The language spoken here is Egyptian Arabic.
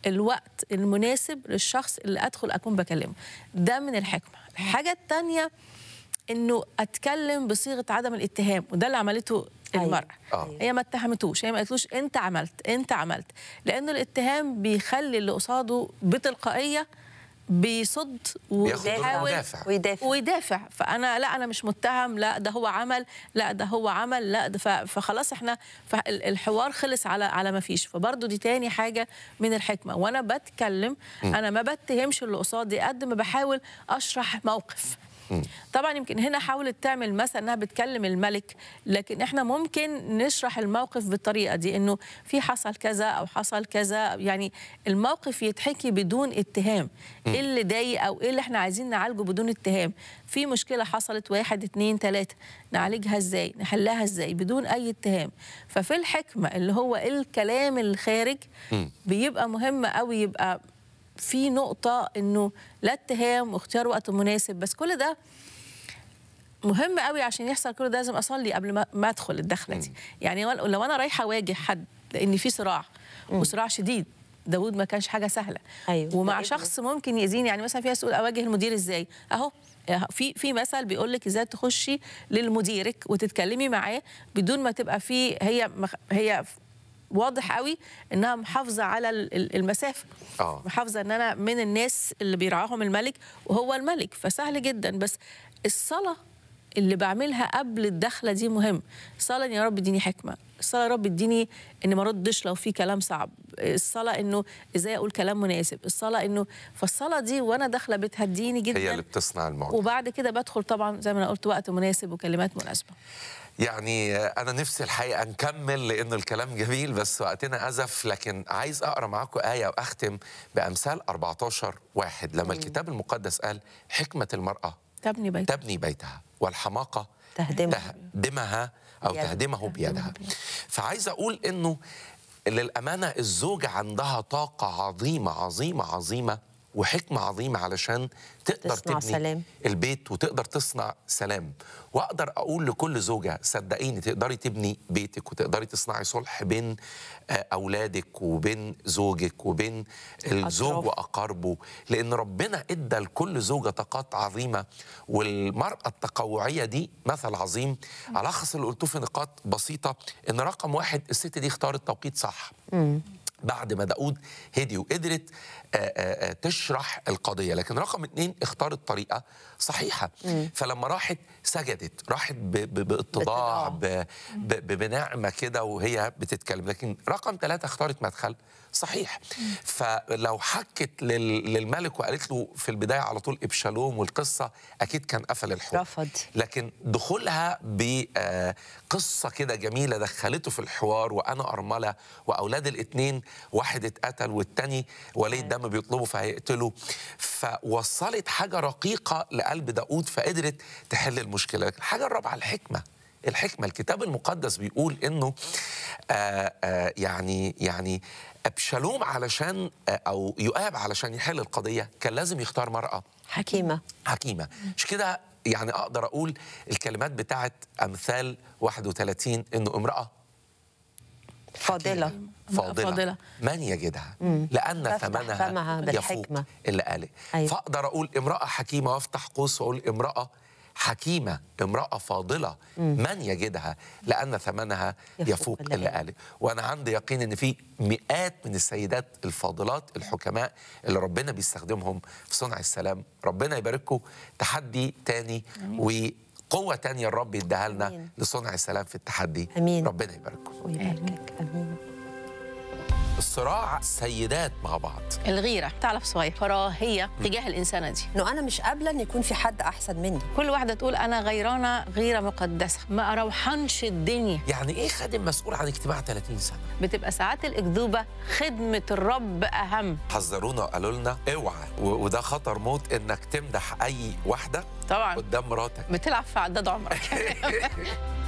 الوقت المناسب للشخص اللي ادخل اكون بكلمه ده من الحكمه الحاجه الثانيه انه اتكلم بصيغه عدم الاتهام وده اللي عملته أيوة. المراه آه. هي ما اتهمتوش هي ما قالتلوش انت عملت انت عملت لان الاتهام بيخلي اللي قصاده بتلقائيه بيصد بياخد دور ويحاول مدافع. ويدافع ويدافع فانا لا انا مش متهم لا ده هو عمل لا ده هو عمل لا ده ف- فخلاص احنا ف- ال- الحوار خلص على على ما فيش فبرضه دي تاني حاجه من الحكمه وانا بتكلم انا ما بتهمش اللي قصادي قد ما بحاول اشرح موقف طبعا يمكن هنا حاولت تعمل مثلا انها بتكلم الملك لكن احنا ممكن نشرح الموقف بالطريقه دي انه في حصل كذا او حصل كذا يعني الموقف يتحكي بدون اتهام ايه اللي ضايق او ايه اللي احنا عايزين نعالجه بدون اتهام في مشكله حصلت واحد اتنين تلاته نعالجها ازاي نحلها ازاي بدون اي اتهام ففي الحكمه اللي هو الكلام الخارج بيبقى مهم قوي يبقى في نقطة إنه لا اتهام واختيار وقت مناسب بس كل ده مهم قوي عشان يحصل كل ده لازم أصلي قبل ما, ما أدخل الدخلة دي يعني ول- لو أنا رايحة أواجه حد لأن في صراع وصراع شديد داود ما كانش حاجة سهلة أيوة. ومع ده شخص ممكن يأذيني يعني مثلا في ناس تقول أواجه المدير إزاي أهو في في مثل بيقول لك ازاي تخشي للمديرك وتتكلمي معاه بدون ما تبقى في هي مخ- هي واضح قوي انها محافظه على ال- ال- المسافه آه. محافظه ان انا من الناس اللي بيرعاهم الملك وهو الملك فسهل جدا بس الصلاه اللي بعملها قبل الدخله دي مهم الصلاه إن يا رب اديني حكمه الصلاه يا رب اديني اني ما اردش لو في كلام صعب الصلاه انه ازاي اقول كلام مناسب الصلاه انه فالصلاه دي وانا داخله بتهديني جدا هي اللي بتصنع المعجزه وبعد كده بدخل طبعا زي ما انا قلت وقت مناسب وكلمات مناسبه يعني انا نفسي الحقيقه نكمل لانه الكلام جميل بس وقتنا ازف لكن عايز اقرا معاكم ايه واختم بامثال 14 واحد لما الكتاب المقدس قال حكمه المراه تبني بيت تبني بيتها والحماقه تهدمها. تهدمها او بيدها. تهدمه بيدها فعايز اقول انه للامانه الزوجه عندها طاقه عظيمه عظيمه عظيمه وحكمه عظيمه علشان تقدر تصنع تبني سلام. البيت وتقدر تصنع سلام واقدر اقول لكل زوجه صدقيني تقدري تبني بيتك وتقدري تصنعي صلح بين آه، اولادك وبين زوجك وبين الزوج أطراف. واقاربه لان ربنا ادى لكل زوجه طاقات عظيمه والمراه التقوعيه دي مثل عظيم الخص اللي قلته في نقاط بسيطه ان رقم واحد الست دي اختارت توقيت صح بعد ما داود هدي وقدرت آه، آه، آه، تشرح القضية لكن رقم اتنين اختارت طريقة صحيحة فلما راحت سجدت راحت ب- ب- باتضاع ب- ب- ب- بنعمة كده وهي بتتكلم لكن رقم ثلاثة اختارت مدخل صحيح فلو حكت لل- للملك وقالت له في البداية على طول إبشالوم والقصة أكيد كان قفل الحوار رفض. لكن دخولها بقصة كده جميلة دخلته في الحوار وأنا أرملة وأولاد الاتنين واحد اتقتل والتاني ولي الدم بيطلبه فهيقتله فوصلت حاجة رقيقة لقلب داود فقدرت تحل المشكلة لكن الحاجة الرابعة الحكمة الحكمة الكتاب المقدس بيقول إنه آآ آآ يعني يعني أبشالوم علشان آه، أو يؤاب علشان يحل القضية كان لازم يختار مرأة حكيمة حكيمة مش كده يعني أقدر أقول الكلمات بتاعت أمثال 31 إنه امرأة فاضلة فاضلة, فاضلة. من يجدها لأن تفتح ثمنها فمها يفوق بالحكمة. اللي قاله أيوة. فأقدر أقول امرأة حكيمة وأفتح قوس وأقول امرأة حكيمة امرأة فاضلة من يجدها لأن ثمنها يفوق يفوق اللي اللي قاله. قاله وأنا عندي يقين إن في مئات من السيدات الفاضلات الحكماء اللي ربنا بيستخدمهم في صنع السلام ربنا يبارككم تحدي تاني وقوة تانية الرب يديها لنا آمين. لصنع السلام في التحدي آمين. ربنا يبارككم ويباركك أمين الصراع سيدات مع بعض الغيره تعرف صغير كراهيه تجاه الانسانه دي إنه أنا مش قابلة إن يكون في حد أحسن مني كل واحده تقول انا غيرانه غيره مقدسه ما اروحنش الدنيا يعني ايه خادم مسؤول عن اجتماع 30 سنه بتبقى ساعات الاكذوبه خدمه الرب اهم حذرونا وقالوا لنا اوعى و- وده خطر موت انك تمدح اي واحده طبعا قدام مراتك بتلعب في عداد عمرك